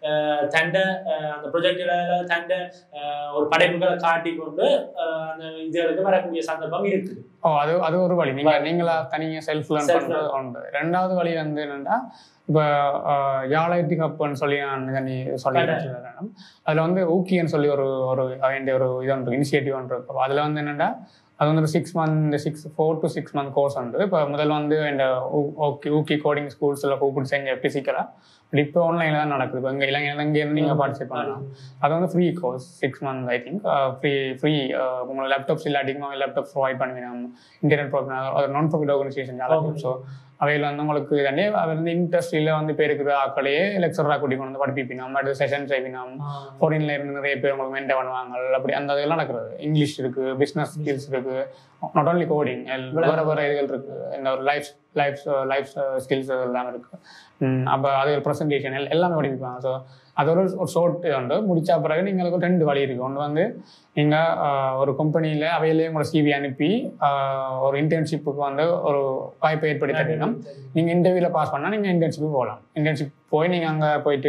தண்டை அந்த ப்ரொஜெக்டில் தண்டை ஒரு படைப்புகளை காட்டி கொண்டு அந்த இதுகளுக்கு வரக்கூடிய சந்தர்ப்பம் இருக்குது ஓ அது அது ஒரு வழி நீங்கள் நீங்களா தனியாக செல்ஃப் லேர்ன் பண்ணுறது ஒன்று ரெண்டாவது வழி வந்து என்னென்னா இப்போ யாழைட்டி கப்புன்னு சொல்லி நான் நீ சொல்லிடுறேன் அதில் வந்து ஊக்கின்னு சொல்லி ஒரு ஒரு வேண்டிய ஒரு இது ஒன்று இனிஷியேட்டிவ் ஒன்று இருக்கு அதில் வந்து என்னென்னா அது வந்து six month six four to six month course உண்டு இப்போ முதல்ல வந்து இந்த ஓகே ஊக்கி கோடிங் ஸ்கூல்ஸில் கூப்பிட்டு செஞ்ச ஃபிசிக்கலாக பட் இப்போ ஆன்லைனில் தான் நடக்குது இப்போ இங்கே இளைஞர் இங்கேருந்து நீங்கள் பார்ட்டிசிபேட் பண்ணலாம் அது வந்து free course six month I think free free உங்களை லேப்டாப்ஸ் இல்லாட்டிக்கும் லேப்டாப் ப்ரொவைட் பண்ணுவீங்க இன்டர்நெட் ப்ரோக்ராம் ஒரு நான் ப்ராஃபிட் ஆர்கனைசேஷன் ஸோ அவையில் வந்து உங்களுக்கு இதே அவர் வந்து இண்டஸ்ட்ரியில் வந்து இப்போ இருக்கிற ஆக்களையே லெக்சராக கூட்டி கொண்டு வந்து படிப்பிப்பினோம் அடுத்து செஷன் செய்வினோம் ஃபாரின்ல இருந்து நிறைய பேர் உங்களுக்கு மெயின்டைன் பண்ணுவாங்க அப்படி அந்த இதெல்லாம் நடக்கிறது இங்கிலீஷ் இருக்குது பிஸ்னஸ் ஸ்கில்ஸ் இருக்குது நாட் ஓன்லி கோடிங் வேறு வேறு இதுகள் இருக்குது இந்த ஒரு லைஃப் லைஃப் லைஃப் ஸ்கில்ஸ் எல்லாம் இருக்குது அப்போ அது ஒரு ப்ரெசன்டேஷன் எல்லாமே படிப்பாங்க ஸோ அது ஒரு ஒரு ஷோர்ட் உண்டு முடிச்ச பிறகு நீங்கள் ரெண்டு வழி இருக்குது ஒன்று வந்து நீங்கள் ஒரு கம்பெனியில் அவையிலேயே உங்களோட சிவி அனுப்பி ஒரு இன்டர்ன்ஷிப்புக்கு வந்து ஒரு வாய்ப்பை ஏற்படுத்தி தரணும் நீங்கள் இன்டர்வியூவில் பாஸ் பண்ணால் நீங்கள் இன்டர்ன்ஷிப்பு போகலாம் இன்டர்ன்ஷிப் போய் நீங்கள் அங்கே போயிட்டு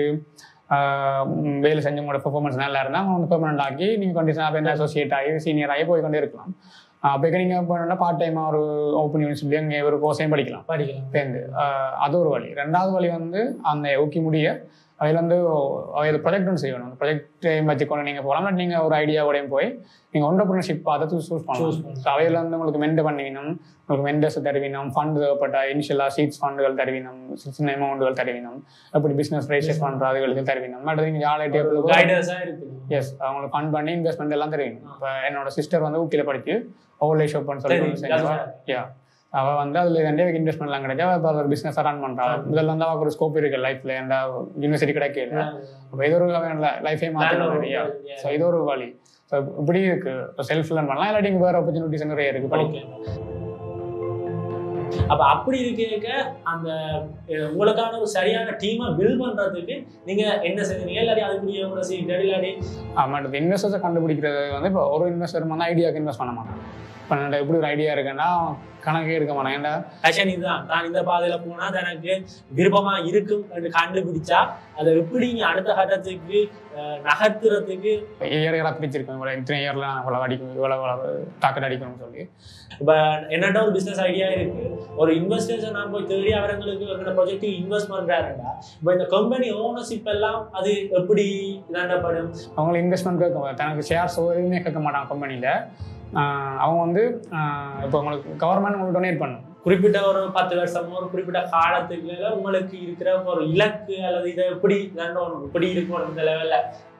வேலை செஞ்சு உங்களோட பெர்ஃபார்மன்ஸ் நல்லா இருந்தால் அவங்க வந்து பெர்மனண்ட் ஆக்கி நீங்கள் கண்டிஷனாக என்ன அசோசியேட் ஆகி சீனியர் ஆகி போய் கொண்டே இருக்கலாம் அப்போ நீங்கள் பண்ணால் பார்ட் டைமாக ஒரு ஓப்பன் யூனிவர்சிட்டி அங்கே ஒரு கோர்ஸையும் படிக்கலாம் படிக்கலாம் சேர்ந்து அது ஒரு வழி ரெண்டாவது வழி வந்து அந்த ஊக்கி முடிய அதில் வந்து அதில் ப்ரொஜெக்ட் ஒன்று செய்யணும் அந்த ப்ரொஜெக்டையும் வச்சுக்கொண்டு நீங்கள் போகலாம் நீங்கள் ஒரு ஐடியாவோடையும் போய் நீங்கள் ஒன்றர்பிரினர்ஷிப் பார்த்து சூஸ் Choose பண்ணலாம் பண்ணலாம். ஸோ அவையில் வந்து உங்களுக்கு மென்ட் பண்ணிக்கணும் உங்களுக்கு மெண்டர்ஸ் தருவினம் ஃபண்ட் தேவைப்பட்ட இனிஷியலாக சீட்ஸ் ஃபண்டுகள் தருவினம் சின்ன அமௌண்ட்டுகள் தருவினம் எப்படி பிஸ்னஸ் ரைசஸ் பண்ணுற அதுகளுக்கு தருவினம் அடுத்து நீங்கள் ஜாலியாக டேபிள் கைடர்ஸா இருக்கு எஸ் அவங்களுக்கு ஃபண்ட் பண்ணி இன்வெஸ்ட்மெண்ட் எல்லாம் தெரியும் இப்போ என்னோட சிஸ்டர் வந்து ஊக்கியில் படிச்சு ஓவர்லே ஷோப்னு சொல்லி தெரியும். ஒன்று செஞ்சவா யா அவள் வந்து அதில் ரெண்டே இன்வெஸ்ட்மெண்ட்லாம் கிடைச்சா இப்போ ஒரு பிஸ்னஸ் ரன் பண்ணுறா இதில் வந்து அவருக்கு ஒரு ஸ்கோப் இருக்கு லைஃப்பில் எந்த யூனிவர்சிட்டி கிடைக்கல அப்போ இது ஒரு லைஃபே மாற்றணும் யா ஸோ இது ஒரு வழி ஸோ இப்படி இருக்கு இப்போ செல்ஃப் லேர்ன் பண்ணலாம் இல்லாட்டி இங்கே வேறு ஆப்பர்ச்சுனிட்டிஸ் நிறைய இருக்கு படிக்க ஓகே அப்ப அப்படி இருக்க அந்த அஹ், உங்களுக்கான ஒரு சரியான டீமை பில்ட் பண்றதுக்கு நீங்க என்ன செய்வீங்க இல்லாட்டி அதுக்குரிய ஒரு சீட் இல்லாட்டி ஆமாம் இன்வெஸ்டர்ஸை கண்டுபிடிக்கிறது வந்து இப்போ ஒரு இன்வெஸ்டர் வந்து ஐடியாவுக்கு இன்வெஸ்ட் பண்ண மாட்டாங்க இப்போ நான் எப்படி ஒரு ஐடியா இருக்குன்னா கணக்கே இருக்க மாட்டாங்க ஏன்டா ஃபேஷன் இதுதான் நான் இந்த பாதையில போனா தனக்கு விருப்பமா இருக்கும் என்று கண்டுபிடிச்சா அதை எப்படி நீ அடுத்த கட்டத்துக்கு அஹ், நகர்த்துறதுக்கு இயர் இயராக பிரிச்சிருக்கேன் இவ்வளோ இத்தனை இயரில் நான் இவ்வளோ அடிக்கணும் இவ்வளோ இவ்வளோ டாக்கெட் அடிக்கணும்னு சொல்லி இப்ப என்னட்ட ஒரு பிசினஸ் ஐடியா இருக்கு ஒரு இன்வெஸ்டர்ஸை நான் போய் தேடி அவங்களுக்கு எங்களோட ப்ராஜெக்ட் இன்வெஸ்ட் பண்றாருடா இப்போ இந்த கம்பெனி ஓனர்ஷிப் எல்லாம் அது எப்படி இதாண்டப்படும் அவங்கள இன்வெஸ்ட்மெண்ட் கேட்க மாட்டாங்க தனக்கு ஷேர்ஸ் எதுவுமே கேட்க மாட்டாங்க கம்பெனியில் அவங்க வந்து ஆஹ் இப்போ உங்களுக்கு கவர்மெண்ட் உங்களுக்கு டொனேட் பண்ணும் குறிப்பிட்ட ஒரு பத்து வருஷமோ ஒரு குறிப்பிட்ட காலத்துக்குள்ள உங்களுக்கு இருக்கிற ஒரு இலக்கு அல்லது இதை எப்படி இதாண்டணும் இப்படி இருக்கணும் இந்த லெவல்ல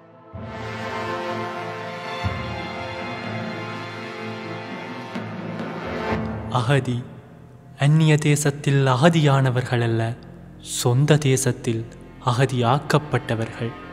அகதி அந்நிய தேசத்தில் அகதியானவர்கள் அல்ல சொந்த தேசத்தில் அகதியாக்கப்பட்டவர்கள்